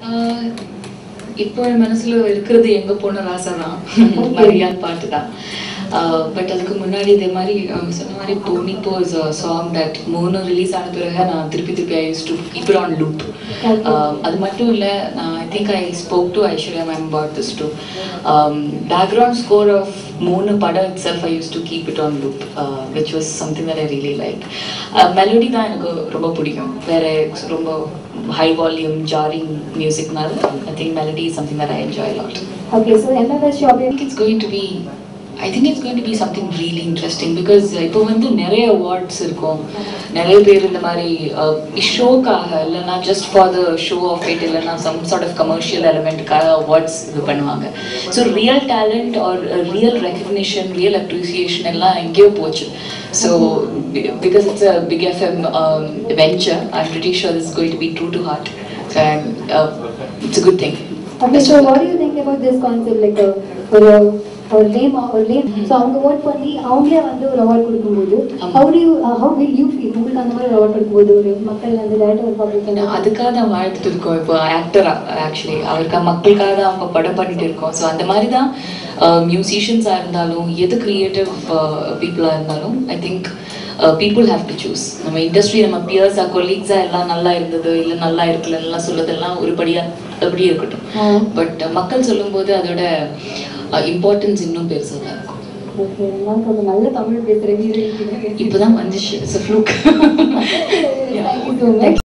ஆஹ் இப்போ என் மனசுல இருக்கிறது எங்க போன ராசா தான் மரியான் பாட்டு தான் பட் அதுக்கு முன்னாடி இதே மாதிரி அவங்க சொன்ன மாதிரி போனிப்போ இஸ் அ சாங் தட் மூணு ரிலீஸ் ஆன பிறகு நான் திருப்பி திருப்பி I use to keep it on loop அது மட்டும் இல்லை நான் I think I spoke to Aishwarya ma'am about this to background score of மூணு படம் itself I use to keep it on loop which was something that I really like melody தான் எனக்கு ரொம்ப பிடிக்கும் வேற ரொம்ப ஹை வால்யூம் ஜாரிங் மியூசிக்னால I think melody is something that I enjoy lot okay so MMS shop I think it's going to be I think it's going to be something really interesting because இப்போ வந்து நிறைய awards இருக்கும் நிறைய பேர் இந்த மாதிரி ஷோக்காக இல்லைன்னா just for the show of it இல்லைன்னா சம் சார்ட் ஆஃப் கமர்ஷியல் எலமெண்ட்டுக்காக அவார்ட்ஸ் இது பண்ணுவாங்க so real talent or real recognition real appreciation எல்லாம் எங்கேயோ போச்சு so because it's a big FM venture I am pretty sure this is going to be true to heart so I'm, uh, it's a good thing okay so what you think about this concept like ஒரு ஒரு name ஒரு name so அவங்க vote பண்ணி அவங்களே வந்து ஒரு award கொடுக்கும்போது ஆமா. How do you how will you feel உங்களுக்கு அந்த மாதிரி ஒரு அவார்ட் கொடுக்கும்போது ஒரு மக்கள் வந்து டேரக்டர் ஒரு பப்ளிக் நான் அதுக்காக தான் வாழ்த்துட்டு இருக்கோம் இப்போ ஆக்டரா ஆக்சுவலி அவருக்கா மக்களுக்காக தான் அவங்க படம் பண்ணிட்டு இருக்கோம் ஸோ அந்த மாதிரி தான் மியூசிஷியன்ஸாக இருந்தாலும் எது க்ரியேட்டிவ் பீப்புளாக இருந்தாலும் I think people have to choose நம்ம இண்டஸ்ட்ரி நம்ம பியர்ஸாக கொலீக்ஸாக எல்லாம் நல்லா இருந்தது இல்லை நல்லா இருக்கல எல்லாம் சொல்லதெல்லாம் ஒருபடியாக அப்படியே இருக்கட்டும் பட் மக்கள் சொல்லும்போது அதோட இம்பார்ட்டன்ஸ் இன்னும் பெருசாக தான் இருக்கும் ஓகே நான் கொஞ்சம் நல்ல தமிழ் பேசுகிற வீடு இப்போதான் வந்துச்சு it's fluke thank you so much